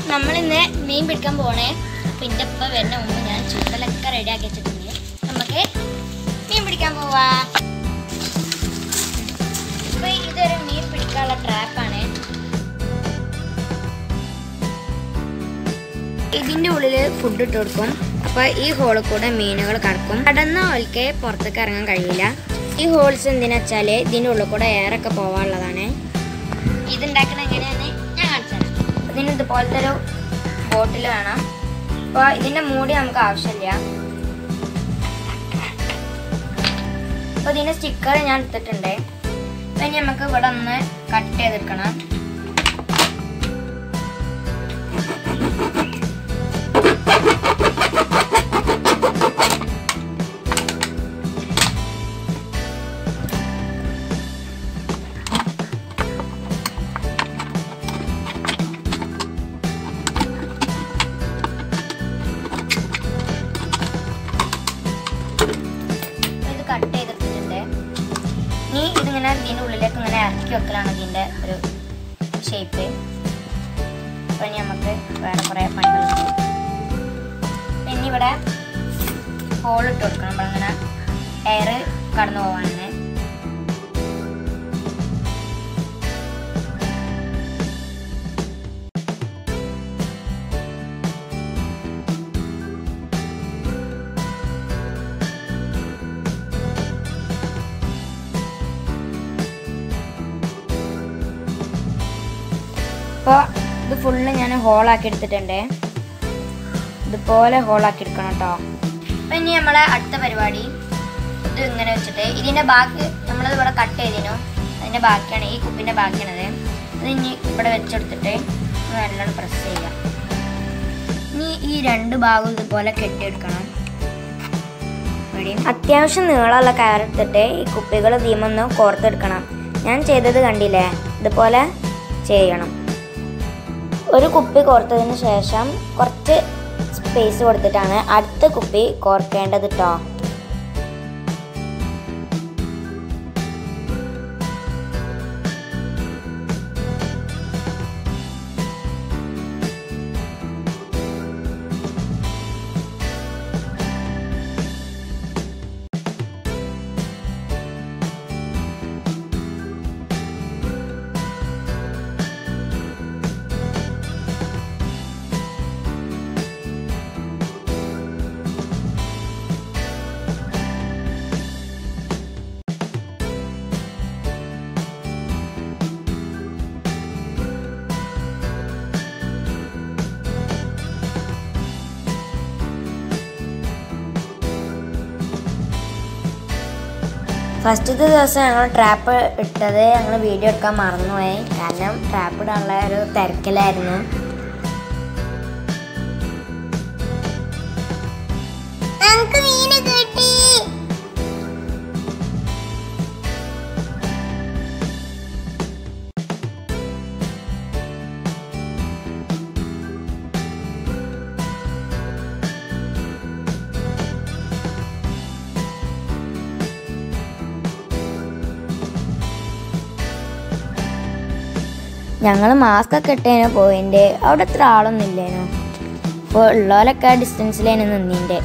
നമ്മളിന്ന് മീൻ പിടിക്കാൻ പോണേ അപ്പൊ എൻ്റെ അപ്പ വരുന്ന മുമ്പ് ഞാൻ ചൂണ്ടലൊക്കെ റെഡിയാക്കി വെച്ചിട്ടുണ്ട് നമുക്ക് മീൻ പിടിക്കാൻ പോവാ അപ്പൊ ഇതൊരു മീൻ പിടിക്കാനുള്ള ട്രാപ്പാണ് ഇതിന്റെ ഉള്ളില് ഫുഡ് ഇട്ട് കൊടുക്കും അപ്പൊ ഈ ഹോളിൽ കൂടെ മീനുകൾ കടക്കും കടന്ന ഓൽക്ക് പുറത്തേക്ക് ഇറങ്ങാൻ കഴിയില്ല ഈ ഹോൾസ് എന്തിനാ വെച്ചാല് ഇതിന്റെ ഉള്ളിൽ കൂടെ എയറൊക്കെ പോവാനുള്ളതാണ് ഇതുണ്ടാക്കണ എങ്ങനെയാന്ന് ഞാൻ കാണിച്ചുതരാം ഇതിന് ഇതുപോലത്തെ ഒരു ബോട്ടിൽ വേണം അപ്പോൾ ഇതിന്റെ മൂടി നമുക്ക് ആവശ്യമില്ല അപ്പോൾ ഇതിന്റെ സ്റ്റിക്കർ ഞാൻ എടുത്തിട്ടുണ്ട് അപ്പം ഇനി നമുക്ക് ഇവിടെ ഒന്ന് കട്ട് ചെയ്തെടുക്കണം അപ്പൊ ഇത് കട്ട് ചെയ്തെടുത്തിട്ടുണ്ട് ഇനി ഇതിങ്ങനെ ഇതിൻ്റെ ഉള്ളിലേക്ക് ഇങ്ങനെ ഇറക്കി വെക്കലാണ് ഇതിൻ്റെ ഒരു ഷേപ്പ് അപ്പം ഇനി നമുക്ക് വേറെ കുറേ പണികളുണ്ട് പിന്നെ ഇവിടെ ഹോൾ ഇട്ട് കൊടുക്കണം നമ്മളിങ്ങനെ എയർ കടന്നു പോകാനാണ് അപ്പോൾ ഇത് ഫുള്ള് ഞാൻ ഹോളാക്കി എടുത്തിട്ടുണ്ട് ഇതുപോലെ ഹോളാക്കി എടുക്കണം കേട്ടോ അപ്പം ഇനി നമ്മളെ അടുത്ത പരിപാടി ഇത് ഇങ്ങനെ വെച്ചിട്ട് ഇതിൻ്റെ ബാക്കി നമ്മളിത് ഇവിടെ കട്ട് ചെയ്തിനു അതിൻ്റെ ബാക്കിയാണ് ഈ കുപ്പിൻ്റെ ബാക്കിയാണത് അത് ഇനി ഇവിടെ വെച്ചെടുത്തിട്ട് നല്ലോണം പ്രസ് ചെയ്യാം ഇനി ഈ രണ്ട് ഭാഗവും ഇതുപോലെ കെട്ടിയെടുക്കണം അത്യാവശ്യം നീളമുള്ള കയറെടുത്തിട്ട് ഈ കുപ്പികൾ തീമൊന്ന് കോർത്തെടുക്കണം ഞാൻ ചെയ്തത് കണ്ടില്ലേ ഇതുപോലെ ചെയ്യണം ഒരു കുപ്പി കോർത്തതിന് ശേഷം കുറച്ച് സ്പേസ് കൊടുത്തിട്ടാണ് അടുത്ത കുപ്പി കോർക്കേണ്ടത് കേട്ടോ ഫസ്റ്റത്തെ ദിവസം ഞങ്ങൾ ട്രാപ്പ് ഇട്ടത് ഞങ്ങൾ വീഡിയോ എടുക്കാൻ മറന്നുപോയി കാരണം ട്രാപ്പ് ഇടാനുള്ള ഒരു തിരക്കിലായിരുന്നു ഞങ്ങക്ക് മീന് കിട്ടി ഞങ്ങൾ മാസ്ക് ഒക്കെ ഇട്ടേനു പോയിൻ്റെ അവിടെ അത്ര ആളൊന്നും ഇല്ലേനു അപ്പോൾ ഉള്ളോലൊക്കെ ഡിസ്റ്റൻസിലേനു നിന്നിൻ്റെ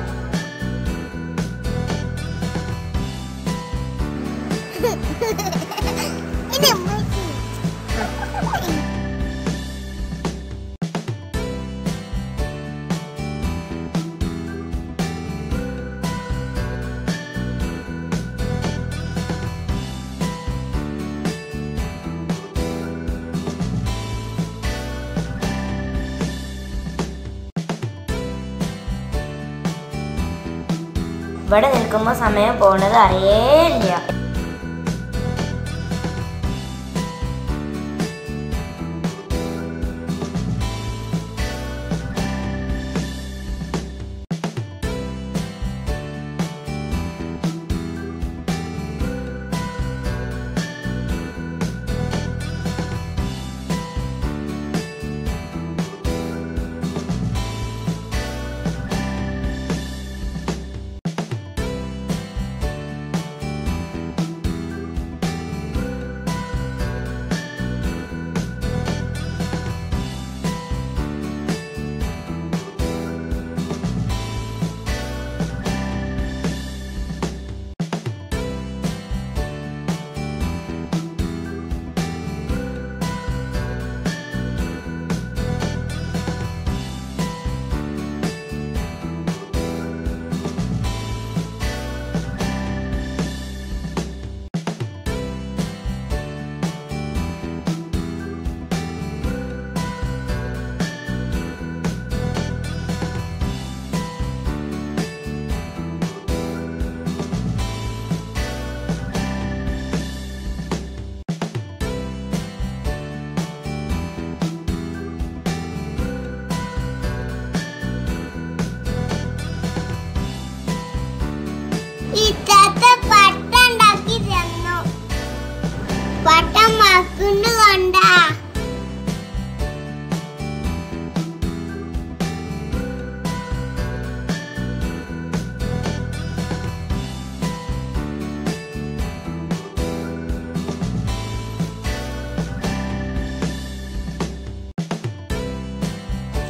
ഇത് ഉമ്മച്ചി. ഇവിടെ നിൽക്കുമ്പോൾ സമയം പോണത് അറിയേയില്ല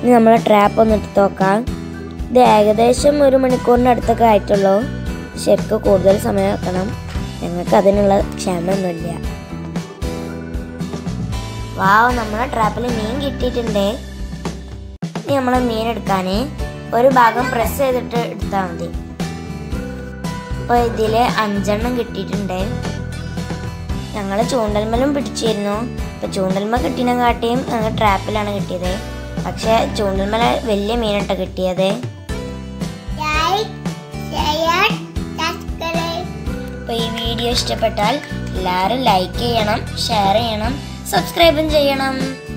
ഇനി നമ്മൾ ട്രാപ്പ് ഒന്ന് എടുത്ത് നോക്കാം ഇത് ഏകദേശം ഒരു മണിക്കൂറിൻ്റെ അടുത്തൊക്കെ ആയിട്ടുള്ളൂ ശരിക്കും കൂടുതൽ സമയം വെക്കണം ഞങ്ങൾക്ക് അതിനുള്ള ക്ഷമയൊന്നുമില്ല വാവ് നമ്മളെ ട്രാപ്പിൽ മീൻ കിട്ടിയിട്ടുണ്ട് ഇനി നമ്മൾ മീൻ എടുക്കാൻ ഒരു ഭാഗം പ്രസ് ചെയ്തിട്ട് എടുത്താൽ മതി അപ്പോൾ ഇതിൽ അഞ്ചെണ്ണം കിട്ടിയിട്ടുണ്ട് ഞങ്ങൾ ചൂണ്ടൽമലും പിടിച്ചിരുന്നു ഇപ്പൊ ചൂണ്ടൽമ കിട്ടിനെ കാട്ടിയും ഞങ്ങൾ ട്രാപ്പിലാണ് കിട്ടിയത് പക്ഷെ ചൂണ്ടൽമല വലിയ മീനട്ട കിട്ടിയത് ലൈക്ക് ഷെയർ സബ്സ്ക്രൈബ് അപ്പോൾ ഈ വീഡിയോ ഇഷ്ടപ്പെട്ടാൽ എല്ലാവരും ലൈക്ക് ചെയ്യണം ഷെയർ ചെയ്യണം സബ്സ്ക്രൈബും ചെയ്യണം